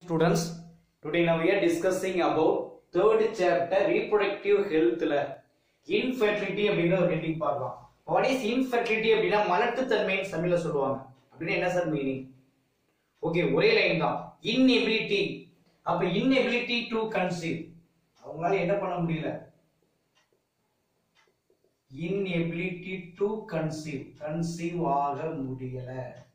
students today now we are discussing about third chapter reproductive healthல infertility அப்படிங்கிற ஒரு heading பார்க்கலாம் what is infertility அப்படின்னா மலட்டுத்தன்மைன்னு தமிழ்ல சொல்லுவாங்க அப்படின்னா என்ன சார் மீனிங் ஓகே ஒரே லைன் தான் inability அப்ப inability to conceive அவங்களால என்ன பண்ண முடியல inability to conceive conceive ஆக முடியல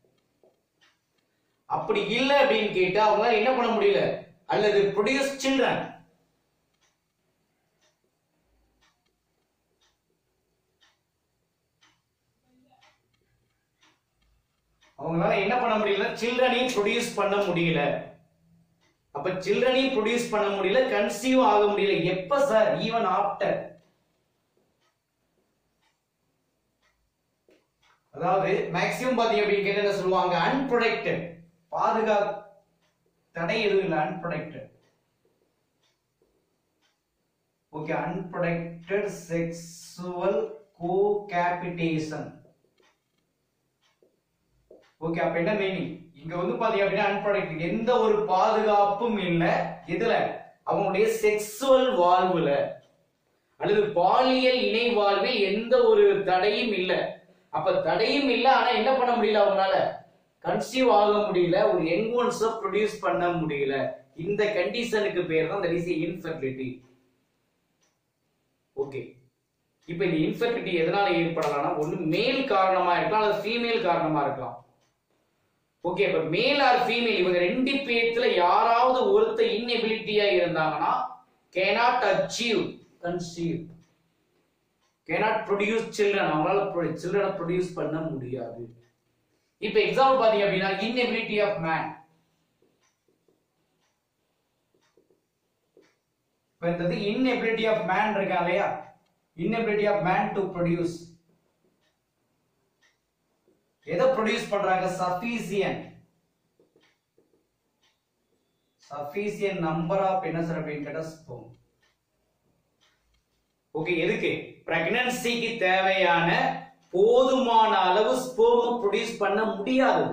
அப்படி இல்ல அப்படின்னு கேட்டா அவங்களால என்ன பண்ண முடியல அல்லது ப்ரொடியூஸ் சில்ட்ரன் அவங்களால என்ன பண்ண முடியல சில்ட்ரனையும் ப்ரொடியூஸ் பண்ண முடியல அப்ப சில்ட்ரனையும் ப்ரொடியூஸ் பண்ண முடியல கன்சீவ் ஆக முடியல எப்ப சார் ஈவன் ஆஃப்டர் அதாவது மேக்ஸிமம் பாத்தீங்க அப்படின்னு கேட்டா என்ன சொல்லுவாங்க அன்ப்ரொடெக்டட் பாதுகா தடை எதுவும் இல்லை unprotected okay unprotected sexual cohabitation okay அப்ப என்ன மீனிங் இங்க வந்து பாத்தீங்க அப்படின்னா அன்ப்ரொடெக்டட் எந்த ஒரு பாதுகாப்பும் இல்ல எதுல அவங்களுடைய செக்ஸுவல் வாழ்வுல அல்லது பாலியல் இணை வாழ்வில் எந்த ஒரு தடையும் இல்ல அப்ப தடையும் இல்ல ஆனா என்ன பண்ண முடியல அவங்களால கன்சீவ் ஆக முடியல ஒரு யங் ஒன்ஸ் ப்ரொடியூஸ் பண்ண முடியல இந்த கண்டிஷனுக்கு பேர் தான் தட் இஸ் இன்ஃபெர்டிலிட்டி ஓகே இப்போ இந்த இன்ஃபெர்டிலிட்டி எதனால ஏற்படலாம்னா ஒண்ணு மேல் காரணமா இருக்கலாம் அல்லது ஃபீமேல் காரணமா இருக்கலாம் ஓகே இப்ப மேல் ஆர் ஃபீமேல் இவங்க ரெண்டு பேத்துல யாராவது ஒருத்த இன்எபிலிட்டியா இருந்தாங்கன்னா cannot achieve conceive cannot produce children அவங்களால சில்ட்ரனை ப்ரொடியூஸ் பண்ண முடியாது இப்ப எக்ஸாம்பிள் பாத்தீங்க அப்படின்னா inability ஆஃப் மேன் இப்ப இந்த inability ஆஃப் மேன் இருக்கா இல்லையா inability of man to produce எதை ப்ரொடியூஸ் பண்றாங்க சஃபிசியன்ட் சஃபிசியன்ட் நம்பர் ஆஃப் என்ன சார் அப்படின்னு கேட்டா ஸ்போம் ஓகே எதுக்கு பிரெக்னன்சிக்கு தேவையான போதுமான அளவு ஸ்போம் ப்ரொடியூஸ் பண்ண முடியாதது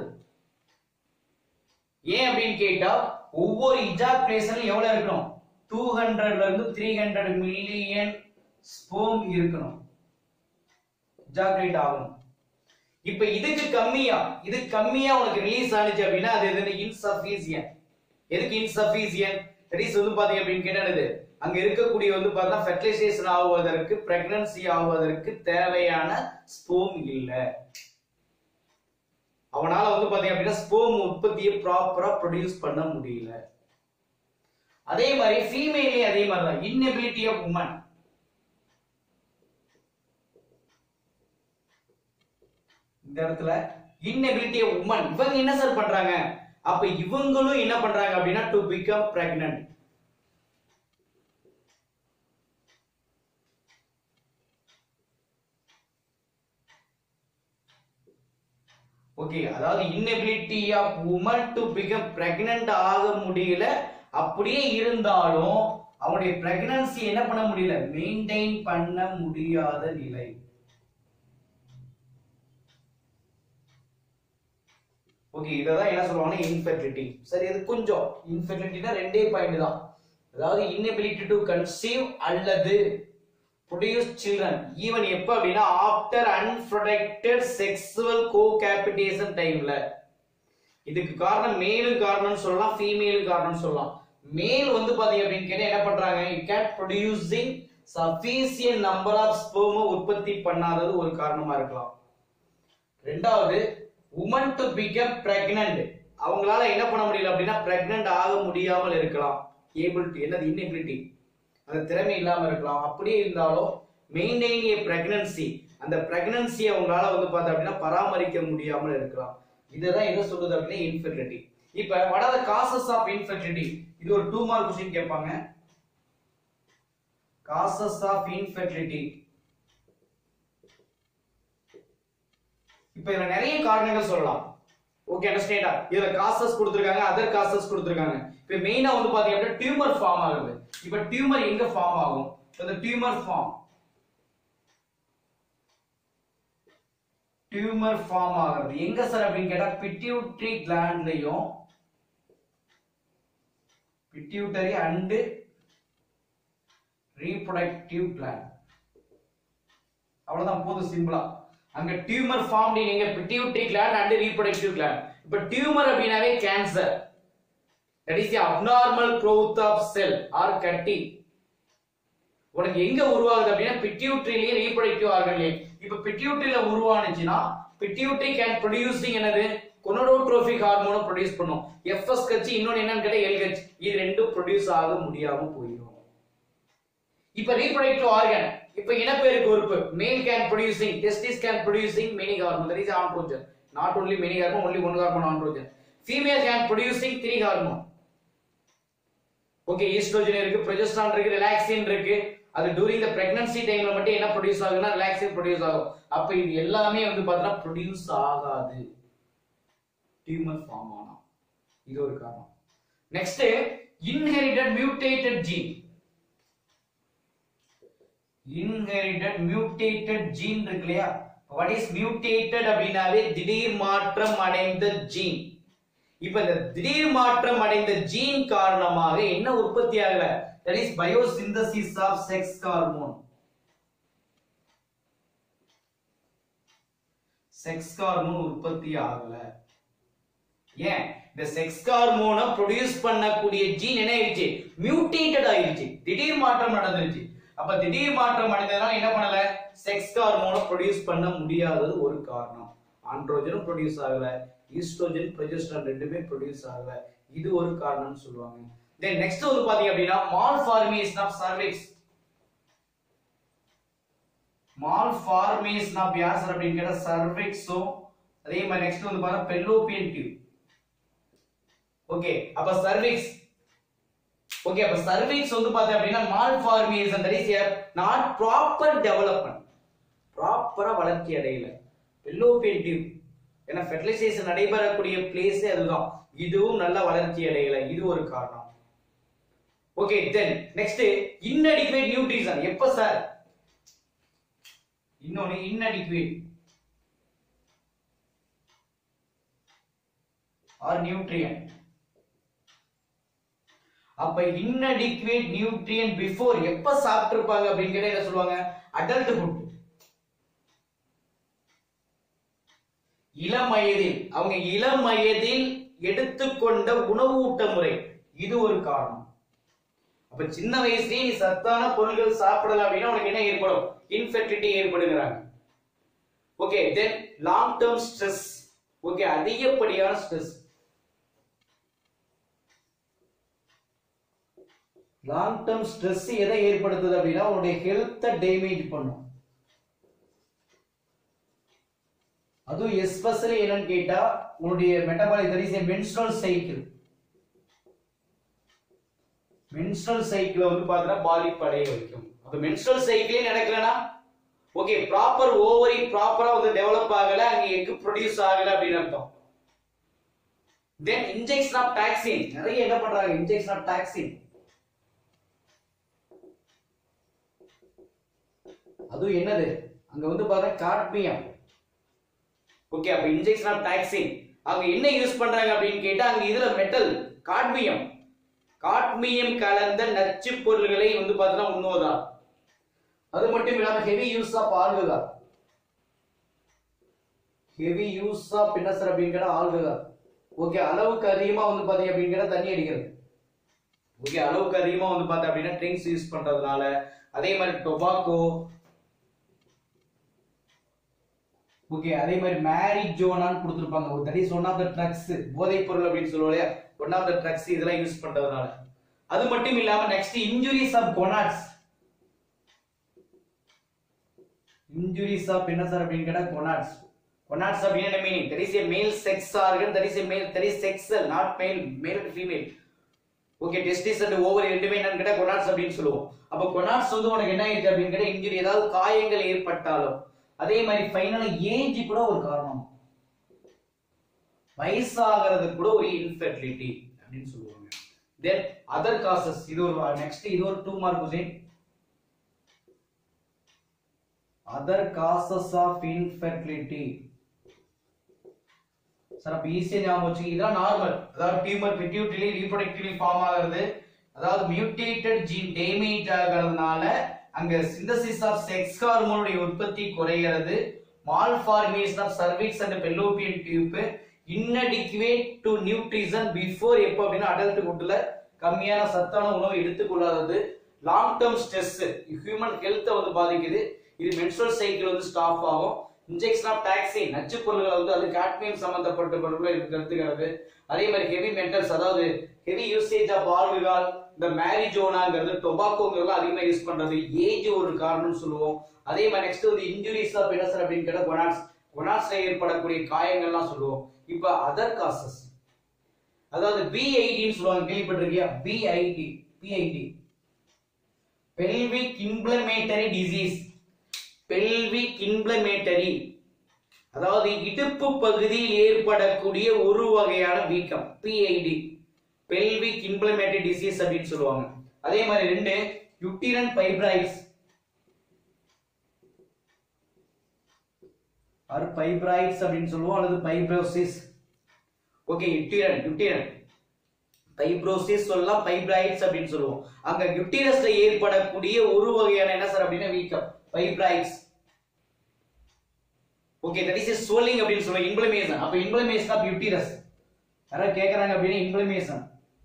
ஏன் அப்படின்னு கேட்டா ஒவ்வொரு இஜாக்குலேஷன்ல எவ்வளவு இருக்கணும் டூ ஹண்ட்ரட்ல இருந்து த்ரீ ஹண்ட்ரட் மில்லியன் ஸ்போம் இருக்கணும் இஜாக்குலேட் ஆகணும் இப்ப இதுக்கு கம்மியா இது கம்மியா உனக்கு ரிலீஸ் ஆனிச்சு அப்படின்னா அது எது இன்சஃபிசியன் எதுக்கு இன்சஃபிசியன் தட் வந்து பாத்தீங்க அப்படின்னு கேட்டா என்னது அங்க இருக்கக்கூடிய வந்து பார்த்தா ஃபெர்டிலைசேஷன் ஆகுவதற்கு பிரெக்னன்சி ஆகுவதற்கு தேவையான ஸ்போம் இல்ல அவனால வந்து பாத்தீங்க அப்படின்னா ஸ்போம் உற்பத்தியை ப்ராப்பரா ப்ரொடியூஸ் பண்ண முடியல அதே மாதிரி ஃபீமேலே அதே மாதிரி தான் இன்னபிலிட்டி ஆஃப் உமன் இந்த இடத்துல இன்னபிலிட்டி ஆஃப் உமன் இவங்க என்ன சார் பண்றாங்க அப்ப இவங்களும் என்ன பண்றாங்க அப்படின்னா டு பிகம் பிரெக்னன்ட் ஓகே அதாவது inability of woman to become pregnant ஆக முடியல அப்படியே இருந்தாலும் அவனுடைய பிரெக்னன்சி என்ன பண்ண முடியல மெயின்டைன் பண்ண முடியாத நிலை ஓகே இததான் என்ன சொல்லுவாங்கன்னா இன்ஃபெர்டிலிட்டி சரி இது கொஞ்சம் இன்ஃபெர்டிலிட்டினா ரெண்டே பாயிண்ட் தான் அதாவது இன்னபிலிட்டி டு கன்சீவ் அல்லது ப்ரொடியூஸ் சில்ட்ரன் ஈவன் எப்ப அப்படின்னா ஆஃப்டர் அன்ப்ரொடெக்டட் செக்ஸுவல் கோகேபிட்டேஷன் டைம்ல இதுக்கு காரணம் மேலும் காரணம்னு சொல்லலாம் ஃபீமேலும் காரணம் சொல்லலாம் மேல் வந்து பாத்தீங்க அப்படின்னு கேட்டா என்ன பண்றாங்க it can producing sufficient number of sperm உற்பத்தி பண்ணாதது ஒரு காரணமா இருக்கலாம் ரெண்டாவது உமன் டு பிகம் பிரெக்னன்ட் அவங்களால என்ன பண்ண முடியல அப்படின்னா பிரெக்னன்ட் ஆக முடியாமல் இருக்கலாம் ஏபிள் டு என்னது இன்னபிலிட்டி அந்த திறமை இல்லாம இருக்கலாம் அப்படியே இருந்தாலும் மெயின்டைன் ஏ பிரெக்னன்சி அந்த பிரெக்னன்சி அவங்களால வந்து பார்த்தா அப்படின்னா பராமரிக்க முடியாமல் இருக்கலாம் இதுதான் என்ன சொல்லுது அப்படின்னா இன்ஃபெர்டிலிட்டி இப்ப what are the causes of infertility இது ஒரு டூ மார்க் கொஸ்டின் கேட்பாங்க causes ஆஃப் infertility இப்ப இதுல நிறைய காரணங்கள் சொல்லலாம் ஓகே அண்டர்ஸ்டாண்டா இதுல காசஸ் கொடுத்திருக்காங்க அதர் காசஸ் கொடுத்திருக்காங்க இப்ப மெயினா வந்து பாத்தீங்க அப்படின்னா டியூமர் ஃபார்ம் ஆகுது இப்ப டியூமர் எங்க ஃபார்ம் ஆகும் இந்த டியூமர் ஃபார்ம் டியூமர் ஃபார்ம் ஆகுறது எங்க சார் அப்படின்னு கேட்டா பிட்யூட்ரி கிளாண்ட்லயும் பிட்யூட்டரி அண்ட் ரீப்ரொடக்டிவ் கிளாண்ட் அவ்வளவுதான் போதும் சிம்பிளா அங்க டியூமர் ஃபார்ம் நீங்க pituitary gland and reproductive gland இப்ப டியூமர் அப்படின்னாவே cancer that is abnormal growth of cell or கட்டி உனக்கு எங்க உருவாகுது அப்படின்னா பிட்யூட்டரிலயும் ரீப்ரொடக்டிவ் ஆர்கன்லயும் இப்ப பிட்யூட்டரியில உருவானுச்சுன்னா பிட்யூட்டரி கேன் ப்ரொடியூசிங் என்னது கொனோடோட்ரோபிக் ஹார்மோனை ப்ரொடியூஸ் பண்ணும் எஃப்எஸ் கட்சி இன்னொன்னு என்னன்னு கேட்டா எல்ஹெச் இது ரெண்டும் ப்ரொடியூஸ் ஆக முடியாம போயிடும் இப்ப ரீப்ரொடக்டிவ் ஆர்கன் இப்ப இனப்பெருக்க உறுப்பு male can producing testis can producing many hormone that is androgen not only many hormone only one hormone androgen female can producing three hormone okay oestrogen இருக்கு ப்ரொஜெஸ்ட்ரான் இருக்கு ரிலாக்சின் இருக்கு அது டூரிங் த பிரெக்னன்சி டைம்ல மட்டும் என்ன produce ஆகுதுன்னா relaxin produce ஆகும் அப்ப இது எல்லாமே வந்து பார்த்தீங்கன்னா ப்ரொடியூஸ் ஆகாது டியூமர் ஃபார்ம் ஆனா இது ஒரு காரணம் next inherited mutated gene inherited mutated gene இருக்கு இல்லையா வாட் இஸ் மியூட்டேட்டட் அப்படின்னாவே திடீர் மாற்றம் அடைந்த ஜீன் இப்ப இந்த திடீர் மாற்றம் அடைந்த ஜீன் காரணமாக என்ன உற்பத்தி ஆகல that is biosynthesis of sex hormone sex hormone உற்பத்தி ஆகல ஏன் இந்த செக்ஸ் ஹார்மோனை ப்ரொடியூஸ் பண்ணக்கூடிய ஜீன் என்ன ஆயிடுச்சு மியூட்டேட்டட் ஆயிடுச்சு திடீர் மாற்றம் நடந்துருச்சு அப்ப திடீர் மாற்றம் அடைந்ததுனால என்ன பண்ணல செக்ஸ் ஹார்மோனை ப்ரொடியூஸ் பண்ண முடியாதது ஒரு காரணம் ஆண்ட்ரோஜனும் ப்ரொடியூஸ் ஆகல ஈஸ்ட்ரோஜன் ப்ரொஜெஸ்ட்ரான் ரெண்டுமே ப்ரொடியூஸ் ஆகல இது ஒரு காரணம்னு சொல்லுவாங்க தென் நெக்ஸ்ட் வந்து பாத்தீங்க அப்படின்னா malformation of cervix malformation of யார் சார் அப்படின்னு கேட்டா சர்விக்ஸும் அதே மாதிரி நெக்ஸ்ட் வந்து பாத்தா பெல்லோபியன் டியூப் ஓகே அப்ப சர்விக்ஸ் ஓகே அப்ப சர்விக்ஸ் வந்து பார்த்தா அப்படின்னா malformation that is not proper development ப்ராப்பரா வளர்ச்சி அடையல பெல்லோபியன் டியூப் ஏன்னா ஃபெர்டிலைசேஷன் நடைபெறக்கூடிய பிளேஸே அதுதான் இதுவும் நல்ல வளர்ச்சி அடையல இது ஒரு காரணம் okay then next inadequate nutrition எப்ப சார் இன்னொன்னு இன்அடிக்வேட் ஆர் நியூட்ரியன் அப்ப இன்அடிக்வேட் நியூட்ரியன் பிஃபோர் எப்ப சாப்பிட்டிருப்பாங்க அப்படின்னு கேட்டா என்ன சொல்லுவாங்க அடல்ட்ஹுட் இளம் வயதில் அவங்க இளம் வயதில் எடுத்துக்கொண்ட உணவூட்ட முறை இது ஒரு காரணம் அப்ப சின்ன வயசுலயே நீ சத்தான பொருள்கள் சாப்பிடல அப்படின்னா உனக்கு என்ன ஏற்படும் இன்ஃபெர்டிலிட்டி ஏற்படுகிறாங்க okay then long term stress okay அதிகப்படியான ஸ்ட்ரெஸ் லாங் டேர்ம் ஸ்ட்ரெஸ் எதை ஏற்படுத்துது அப்படின்னா உன்னுடைய ஹெல்த்தை டேமேஜ் பண்ணும் அதுவும் எஸ்பெஷலி என்னன்னு கேட்டா உன்னுடைய metabolic that is menstrual cycle menstrual cycle வந்து பார்த்தீங்கன்னா பாதிப்படைய வைக்கும் அப்ப மென்ஸ்ட்ரல் சைக்கிளே நடக்கலனா ஓகே ப்ராப்பர் ஓவரி ப்ராப்பரா வந்து டெவலப் ஆகல அங்க எக் ப்ரொடியூஸ் ஆகல அப்படின்னு அர்த்தம் தென் இன்ஜெக்ஷன் ஆஃப் டாக்ஸின் நிறைய என்ன பண்றாங்க இன்ஜெக்ஷன் ஆஃப் டாக்ஸின் அதுவும் என்னது அங்க வந்து பார்த்தா காட்மியம் ஓகே அப்ப இன்ஜெக்ஷன் ஆஃப் டாக்ஸின் அவங்க என்ன யூஸ் பண்றாங்க அப்படின்னு கேட்டா அங்க இதுல மெட்டல் காட்மியம் காட்மியம் கலந்த நச்சு பொருள்களை வந்து பார்த்தீங்கன்னா உண்ணுவதால் அது மட்டும் இல்லாம heavy use of alcohol heavy use of என்ன சார் அப்படின்னு கேட்டா ஆல்கஹால் ஓகே அளவுக்கு அதிகமா வந்து பாத்தீங்க அப்படின்னு கேட்டா தண்ணி அடிக்கிறது ஓகே அளவுக்கு அதிகமா வந்து பார்த்தா அப்படின்னா ட்ரிங்க்ஸ் யூஸ் பண்றதுனால அதே மாதிரி டொபாக்கோ ஓகே அதே மாதிரி மேரிட் ஜோனான்னு கொடுத்துருப்பாங்க that is one of the drugs போதைப் பொருள் அப்படின்னு சொல்லுவோம் இல்லையா ஒன் ஆஃப் த ட்ரக்ஸ் இதெல்லாம் யூஸ் பண்றதுனால அது மட்டும் இல்லாம next injuries of gonads injuries of என்ன சார் அப்படின்னு கேட்டா கொனாட்ஸ் கொனாட்ஸ் அப்படின்னு என்ன meaning that is a male sex organ that is a male that is sexual not male male and female okay testis and ovary ரெண்டுமே என்னன்னு கேட்டா gonads அப்படின்னு சொல்லுவோம் அப்ப கொனாட்ஸ் வந்து உனக்கு என்ன ஆயிடுச்சு அப்படின்னு கேட்டா இன்ஜுரி ஏதாவது காயங்கள் ஏற்பட்டாலும் அதே மாதிரி ஃபைனலா ஏஜ் கூட ஒரு காரணம் வயசாகிறது கூட ஒரு இன்ஃபெர்டிலிட்டி அப்படின்னு சொல்லுவாங்க தென் அதர் காசஸ் இது ஒரு நெக்ஸ்ட் இது ஒரு two mark question other causes of infertility sir அப்ப ஈஸியா ஞாபகம் வச்சுக்க இதான் நார்மல் அதாவது டியூமர் பிட்யூட்டரி ரீப்ரொடக்டிவ்லி ஃபார்ம் ஆகிறது அதாவது மியூட்டேட்டட் ஜீன் டேமேஜ் ஆகிறதுனால அங்க சிந்தசிஸ் ஆஃப் செக்ஸ் ஹார்மோனுடைய உற்பத்தி குறைகிறது malformation of cervix and fallopian tube inadequate to nutrition before எப்போ அப்படின்னா அடல்ட் குட்ல கம்மியான சத்தான உணவு எடுத்துக்கொள்ளாதது லாங் டேர்ம் ஸ்ட்ரெஸ் ஹியூமன் ஹெல்த்தை வந்து பாதிக்குது இது மென்ஸ்ட்ரல் சைக்கிள் வந்து ஸ்டாப் ஆகும் இன்ஜெக்ஷன் ஆஃப் டாக்ஸின் நச்சு பொருள்கள் வந்து அது காட்மியம் சம்பந்தப்பட்ட பொருட்கள் இதுக்கு எடுத்துக்கிறது அதே மாதிரி ஹெவி மெட்டல்ஸ் அதாவது ஹெவி யூசேஜ் ஆஃப் ஆல்கஹால் இந்த மேரிஜோனாங்கிறது டொபாக்கோங்கிறது அதிகமா யூஸ் பண்றது ஏஜ் ஒரு காரணம்னு சொல்லுவோம் அதே மாதிரி நெக்ஸ்ட் வந்து இன்ஜுரிஸ் ஆஃப் என்ன சார் அப்படின்னு கேட்டா கொனாட்ஸ் கொனாட்ஸ்ல ஏற்படக்கூடிய காயங்கள்லாம் சொல்லுவோம் இப்போ அதர் காசஸ் அதாவது பிஐடின்னு சொல்லுவாங்க கேள்விப்பட்டிருக்கியா PID PID pelvic inflammatory disease pelvic inflammatory அதாவது இடுப்பு பகுதியில் ஏற்படக்கூடிய ஒரு வகையான வீக்கம் பிஐடி பெல்விக் இம்ப்ளமேட்டரி டிசீஸ் அப்படின்னு சொல்லுவாங்க அதே மாதிரி ரெண்டு யுட்டிரன் ஃபைப்ராய்ட்ஸ் ஆர் ஃபைப்ராய்ட்ஸ் அப்படின்னு சொல்லுவோம் அல்லது fibrosis okay uterine uterine fibrosis சொல்லலாம் ஃபைப்ராய்ட்ஸ் அப்படின்னு சொல்லுவோம் அங்க யுட்டிரஸ்ல ஏற்படக்கூடிய ஒரு வகையான என்ன சார் அப்படின்னா வீக்கம் fibroids okay that is swelling அப்படின்னு சொல்லுவாங்க இன்ஃப்ளமேஷன் அப்ப இன்ஃப்ளமேஷன் ஆஃப் யுட்டிரஸ் யாராவது கேக்குறாங்க அப்படின்னா இன்ஃப்ளமேஷன்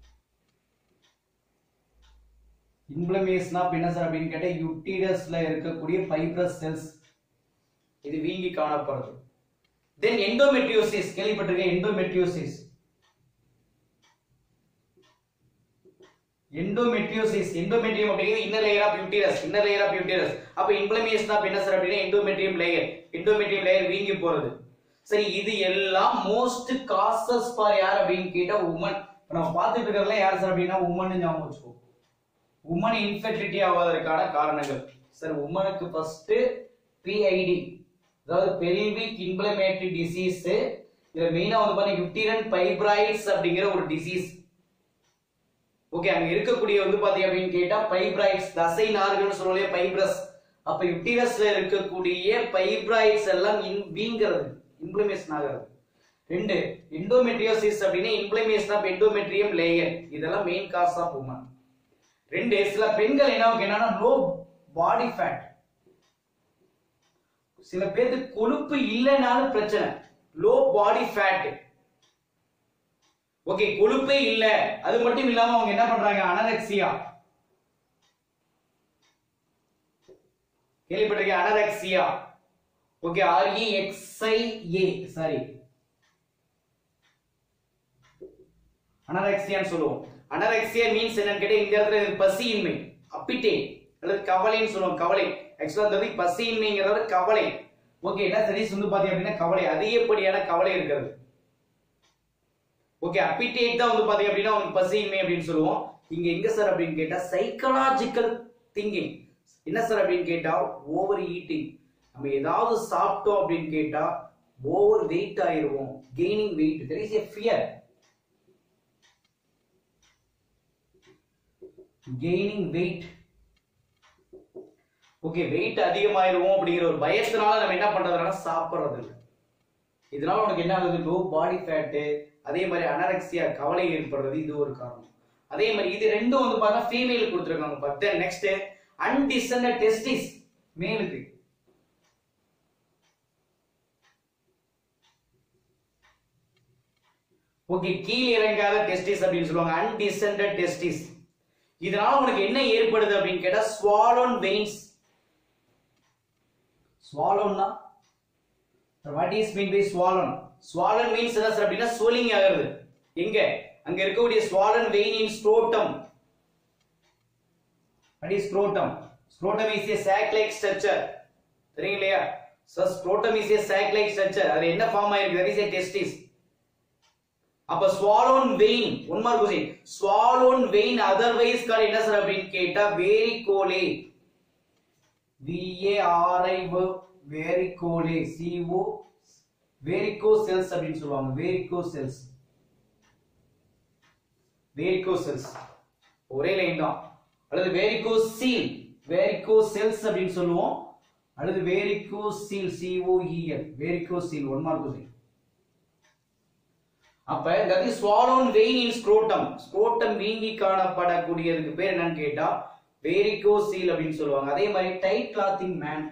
இன்ஃப்ளமேஷன் ஆஃப் என்ன சார் அப்படின்னு கேட்டா யுட்டிரஸ்ல இருக்கக்கூடிய ஃபைப்ரஸ் செல்ஸ் இது வீங்கி காணப்படுறது தென் எண்டோமெட்ரியோசிஸ் கேள்விப்பட்டிருக்கேன் எண்டோமெட்ரியோசிஸ் எண்டோமெட்ரியோசிஸ் எண்டோமெட்ரியம் அப்படிங்கிறது inner layer of uterus inner layer of uterus அப்ப இன்ஃப்ளமேஷன் ஆஃப் என்ன சார் அப்படின்னா எண்டோமெட்ரியம் லேயர் எண்டோமெட்ரியம் லேயர் வீங்கி போறது சரி இது எல்லாம் மோஸ்ட் காசஸ் ஃபார் யார் அப்படின்னு கேட்டா உமன் நம்ம பார்த்துட்டு இருக்கிறதுல யார் சார் அப்படின்னா உமன் ஞாபகம் வச்சுக்கோ உமன் இன்ஃபெர்டிலிட்டி ஆவதற்கான காரணங்கள் சார் உமனுக்கு ஃபர்ஸ்ட் பிஐடி அதாவது பெல்விக் இன்ஃப்ளமேட்டரி டிசீஸ் இதுல மெயினா வந்து பாத்தீங்கன்னா யுட்டிரன் ஃபைப்ராய்ட்ஸ் அப்படிங்கிற ஒரு டிசீஸ் ஓகே அங்க இருக்கக்கூடிய வந்து பாத்தீங்க அப்படின்னு கேட்டா ஃபைப்ராய்ட்ஸ் தசை நார்கள் சொல்லலையே ஃபைப்ரஸ் அப்ப யுட்டிரஸ்ல இருக்கக்கூடிய ஃபைப்ராய்ட்ஸ் எல்லாம் இன் வீங்கிறது இன்ஃப்ளமேஷன் ஆகிறது ரெண்டு எண்டோமெட்ரியோசிஸ் அப்படின்னா இன்ஃப்ளமேஷன் ஆஃப் எண்டோமெட்ரியம் லேயர் இதெல்லாம் மெயின் காஸ் ஆஃப் உமன் ரெண்டு சில பெண்கள் என்ன என்னன்னா லோ பாடி ஃபேட் சில பேருக்கு கொழுப்பு இல்லைனாலும் பிரச்சனை லோ பாடி ஃபேட் ஓகே கொழுப்பே இல்ல அது மட்டும் இல்லாம அவங்க என்ன பண்றாங்க அனரெக்சியா கேள்விப்பட்டிருக்கீங்க anorexia okay R E X I A sorry அனரெக்சியான்னு சொல்லுவோம் அனரெக்சியா மீன்ஸ் என்னன்னு கேட்டா இந்த இடத்துல இது பசியின்மை அப்பிட்டே அல்லது கவலைன்னு சொல்லுவோம் கவலை ஆக்சுவலா அந்த இது பசியின்மைங்கிறத கவலை ஓகே என்ன சதீஷ் வந்து பாத்தீங்க அப்படின்னா கவலை அதிகப்படியான கவலை இருக்கிறது ஓகே அப்பிட்டேட் தான் வந்து பாத்தீங்க அப்படின்னா உங்களுக்கு பசியின்மை அப்படின்னு சொல்லுவோம் இங்க எங்க சார் அப்படின்னு கேட்டா சைக்கலாஜிக்கல் திங்கிங் என்ன சார் அப்படின்னு கேட்டா ஓவர் ஈட்டிங் நம்ம ஏதாவது சாப்பிட்டோம் அப்படின்னு கேட்டா ஓவர் வெயிட் ஆயிருவோம் gaining weight there is a fear gaining weight okay weight அதிகமாயிருவோம் அப்படிங்கிற ஒரு பயத்தினால நம்ம என்ன பண்றதுனா சாப்பிடுறது இல்லை இதனால உனக்கு என்ன ஆகுது லோ பாடி ஃபேட்டு அதே மாதிரி அனரெக்சியா கவலை ஏற்படுறது இது ஒரு காரணம் அதே மாதிரி இது ரெண்டும் வந்து பார்த்தா ஃபீமேல் கொடுத்துருக்காங்க பட் நெக்ஸ்ட் அன்டிசன்ட் டெஸ்டிஸ் மேலுக்கு ஓகே கீழ் இறங்காத டெஸ்டிஸ் அப்படின்னு சொல்லுவாங்க அன்டிசன்ட் டெஸ்டிஸ் இதனால உனக்கு என்ன ஏற்படுது அப்படின்னு கேட்டா ஸ்வாலோன் வெயின்ஸ் ஸ்வாலோன்னா what is mean by swollen swollen means என்ன சார் அப்படின்னா ஸ்வெல்லிங் ஆகுறது எங்க அங்க இருக்கக்கூடிய swollen vein in scrotum what is scrotum scrotum is a sac like structure தெரியும் இல்லையா so scrotum is a sac like structure அது என்ன ஃபார்ம் ஆயிருக்கு தட் இஸ் ஏ டெஸ்டிஸ் அப்ப swollen vein one mark question swollen vein otherwise call என்ன sir அப்படின்னு கேட்டா வேரிகோலே விஏஆர்ஐ வேரிகோலே CO வேரிகோ varicocele அப்படின்னு சொல்லுவாங்க வேரிகோ செல்ஸ் வேரிகோ செல்ஸ் ஒரே லைன் தான் அல்லது வேரிகோ சீல் வேரிகோ செல்ஸ் அப்படின்னு சொல்லுவோம் அல்லது varicocele C O E L varicocele one mark question அப்ப இந்த swollen vein in scrotum scrotum வீங்கி காணப்படக்கூடியதுக்கு பேர் என்னன்னு கேட்டா வேரிகோசீல் அப்படின்னு சொல்லுவாங்க அதே மாதிரி tight clothing man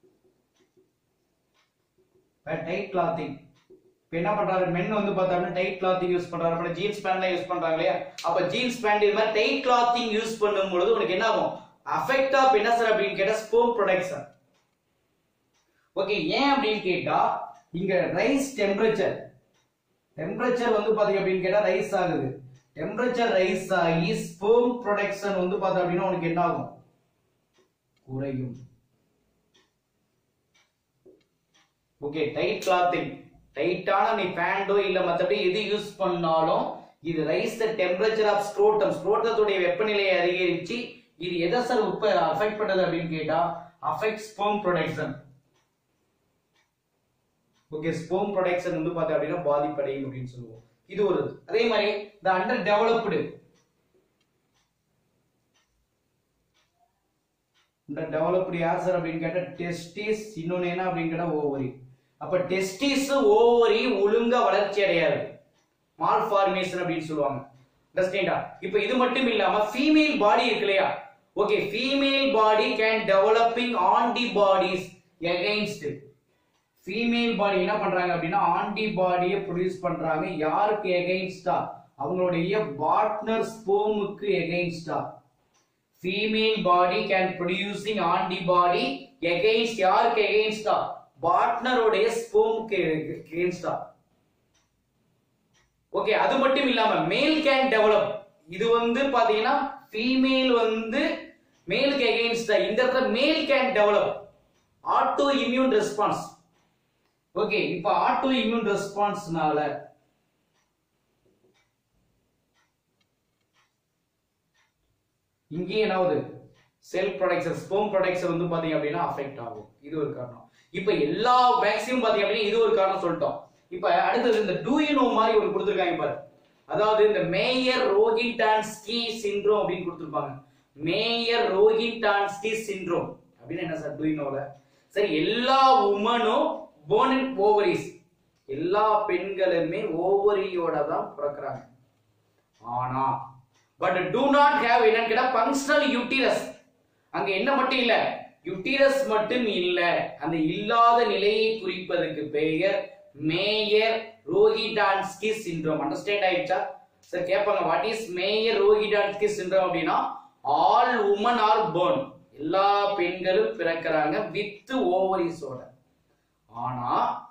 tight clothing இப்போ என்ன பண்றாரு மென் வந்து பார்த்தாருன்னா டைட் கிளாத்திங் யூஸ் பண்றாரு அப்புறம் ஜீன்ஸ் பேண்ட்லாம் யூஸ் பண்றாங்க இல்லையா அப்ப ஜீன்ஸ் பேண்ட் இது மாதிரி டைட் கிளாத்திங் யூஸ் பண்ணும் பொழுது உனக்கு என்ன ஆகும் அஃபெக்ட் ஆஃப் என்ன சார் அப்படின்னு கேட்டா ஸ்போம் ப்ரொடக்ஷன் ஓகே ஏன் அப்படின்னு கேட்டா இங்க ரைஸ் டெம்பரேச்சர் டெம்பரேச்சர் வந்து பாத்தீங்க அப்படின்னு கேட்டா ரைஸ் ஆகுது டெம்பரேச்சர் ரைஸ் ஆகி ஸ்போம் ப்ரொடக்ஷன் வந்து பார்த்தா அப்படின்னா உனக்கு என்ன ஆகும் குறையும் ஓகே டைட் கிளாத்திங் டைட்டான நீ பேண்டோ இல்ல மத்தபடி எது யூஸ் பண்ணாலும் இது rise the temperature of scrotum ஸ்க்ரோட்டத்துடைய வெப்பநிலையை அதிகரிச்சு இது எதை சார் உப்ப அஃபெக்ட் பண்ணுது அப்படின்னு கேட்டா affect sperm production okay sperm production வந்து பார்த்தா அப்படின்னா பாதிப்படையும் அப்படின்னு சொல்லுவோம் இது ஒரு அதே மாதிரி இந்த அண்டர் டெவலப்டு இந்த டெவலப்டு யார் சார் அப்படின்னு கேட்டா டெஸ்டிஸ் இன்னொன்னு என்ன அப்படின்னு கேட்டா ஓவரி அப்ப டெஸ்டிஸ் ஓவரி ஒழுங்கா வளர்ச்சி அடையாது மால் ஃபார்மேஷன் அப்படின்னு சொல்லுவாங்க அண்டர்ஸ்டாண்டா இப்போ இது மட்டும் இல்லாம ஃபீமேல் பாடி இருக்கு இல்லையா okay female body can developing antibodies against female body என்ன பண்றாங்க அப்படின்னா ஆன்டிபாடியை ப்ரொடியூஸ் பண்றாங்க யாருக்கு எகைன்ஸ்டா அவங்களுடைய பார்ட்னர் ஸ்போமுக்கு எகைன்ஸ்டா female body can producing antibody against யாருக்கு எகைன்ஸ்டா பார்ட்னருடைய ஸ்போமுக்கு எகைன்ஸ்டா ஓகே அது மட்டும் இல்லாம மேல் கேன் டெவலப் இது வந்து பாத்தீங்கன்னா ஃபீமேல் வந்து மேலுக்கு எகைன்ஸ்டா இந்த இடத்துல male can develop autoimmune response okay இப்போ ஆட்டோ இம்யூன் ரெஸ்பான்ஸ்னால இங்கே என்னாவது செல் ப்ரொடக்ஷன் ஸ்போம் ப்ரொடக்ஷன் வந்து பாத்தீங்க அப்படின்னா அஃபெக்ட் ஆகும் இது ஒரு காரணம் இப்போ எல்லா மேக்ஸிமம் பாத்தீங்க அப்படின்னா இது ஒரு காரணம் சொல்லிட்டோம் இப்போ அடுத்தது இந்த டூ யூ நோ மாதிரி ஒரு கொடுத்துருக்காங்க பாரு அதாவது இந்த மேயர் ரோகின்டான்ஸ்கி சிண்ட்ரோம் அப்படின்னு கொடுத்துருப்பாங்க மேயர் ரோகின்டான்ஸ்கி சிண்ட்ரோம் அப்படின்னு என்ன சார் டூ யூ நோல சரி எல்லா உமனும் போன் அண்ட் ஓவரிஸ் எல்லா பெண்களுமே ஓவரியோட தான் பிறக்கிறாங்க ஆனா பட் டூ நாட் ஹேவ் என்னன்னு கேட்டா ஃபங்க்ஷனல் யூட்டிரஸ் அங்க என்ன மட்டும் இல்ல யூட்டிரஸ் மட்டும் இல்ல அந்த இல்லாத நிலையை குறிப்பதற்கு பெயர் மேயர் ரோகிடான்ஸ்கி சிண்ட்ரோம் அண்டர்ஸ்டாண்ட் ஆயிடுச்சா சார் கேட்பாங்க what is Mayer Rokitansky syndrome அப்படின்னா ஆல் உமன் ஆர் born எல்லா பெண்களும் பிறக்கிறாங்க வித் ஓவரிஸோட ஆனா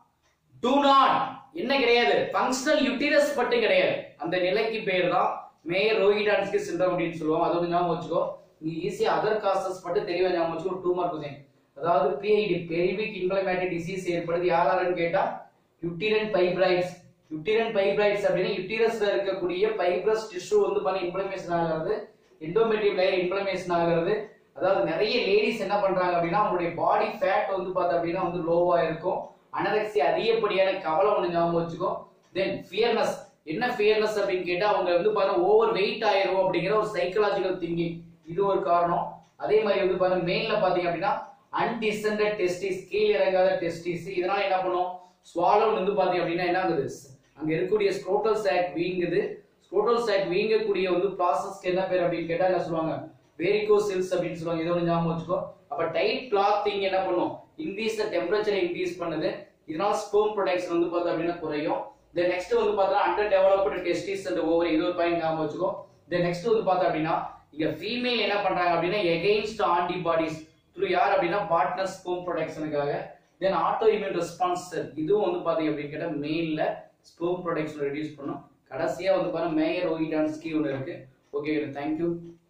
டு நாட் என்ன கிடையாது ஃபங்க்ஷனல் யூட்டிரஸ் மட்டும் கிடையாது அந்த நிலைக்கு பேர் தான் மேயர் ரோகிடான்ஸ்கி சிண்ட்ரோம் அப்படின்னு சொல்லுவோம் அது வந்து ஞாபகம் வச்சுக்கோ நீ ஈஸியா அதர் காசஸ் மட்டும் தெளிவா ஞாபகம் வச்சுக்கோ டூ மார்க் கொஸ்டின் அதாவது பிஐடி பெரிவிக் இன்ஃப்ளமேட்டரி டிசீஸ் ஏற்படுது யார் யாருன்னு கேட்டா யூட்டிரன் ஃபைப்ராய்ட்ஸ் யூட்டிரன் ஃபைப்ராய்ட்ஸ் அப்படின்னா யூட்டிரஸ்ல இருக்கக்கூடிய ஃபைப்ரஸ் டிஷ்யூ வந்து பண்ணி இன்ஃப்ளமேஷன் ஆகிறது எண்டோமெட்ரியம் லேயர் இன்ஃப்ளமேஷன் ஆகிறது அதாவது நிறைய லேடிஸ் என்ன பண்றாங்க அப்படின்னா அவங்களுடைய பாடி ஃபேட் வந்து பார்த்தா அப்படின்னா வந்து லோவா இருக்கும் அனரெக்சி அதிகப்படியான கவலை ஒன்று ஞாபகம் வச்சுக்கோ தென் ஃபியர்னஸ் என்ன ஃபியர்னஸ் அப்படின்னு கேட்டா அவங்க வந்து பாருங்க ஓவர் வெயிட் ஆயிரும் அப்படிங்கிற ஒரு சைக்கலாஜிக்கல் திங்கிங் இது ஒரு காரணம் அதே மாதிரி வந்து பாருங்க மெயின்ல பாத்தீங்க அப்படின்னா அன்டிசெண்டட் டெஸ்டிஸ் கீழ் இறங்காத டெஸ்டிஸ் இதனால என்ன பண்ணும் ஸ்வாலோன் வந்து பாத்தீங்க அப்படின்னா என்ன ஆகுது அங்க இருக்கக்கூடிய ஸ்க்ரோட்டல் சாக் வீங்குது ஸ்க்ரோட்டல் சாக் வீங்கக்கூடிய வந்து ப்ராசஸ்க்கு என்ன பேர் அப்படின்னு கேட்டா என்ன சொல்லுவாங்க வேரிகோ செல்ஸ் அப்படின்னு சொல்லுவாங்க இதோட ஞாபகம் வச்சுக்கோ அப்ப டைட் கிளாத்திங் என்ன பண்ணும் இன்க்ரீஸ் த டெம்பரேச்சரை இன்க்ரீஸ் பண்ணுது இதனால ஸ்போம் ப்ரொடக்ஷன் வந்து பார்த்தா அப்படின்னா குறையும் தென் நெக்ஸ்ட் வந்து பார்த்தா underdeveloped testis and ovary இது ஒரு பாயிண்ட் ஞாபகம் வச்சுக்கோ தென் நெக்ஸ்ட் வந்து பார்த்தா அப்படின்னா இங்க ஃபீமேல் என்ன பண்றாங்க அப்படின்னா எகெயின்ஸ்ட் ஆன்டிபாடிஸ் த்ரூ யார் அப்படின்னா பார்ட்னர் ஸ்போம் ப்ரொடக்ஷனுக்காக தென் ஆட்டோ இம்யூன் ரெஸ்பான்ஸ் இதுவும் வந்து பாத்தீங்க அப்படின்னு கேட்டா மெயின்ல ஸ்போம் ப்ரொடக்ஷன் ரெடியூஸ் பண்ணும் கடைசியா வந்து பாருங்க மேயர் ஓகிடான்ஸ்கி ஒன்று இருக்கு ஓகே தேங்க்யூ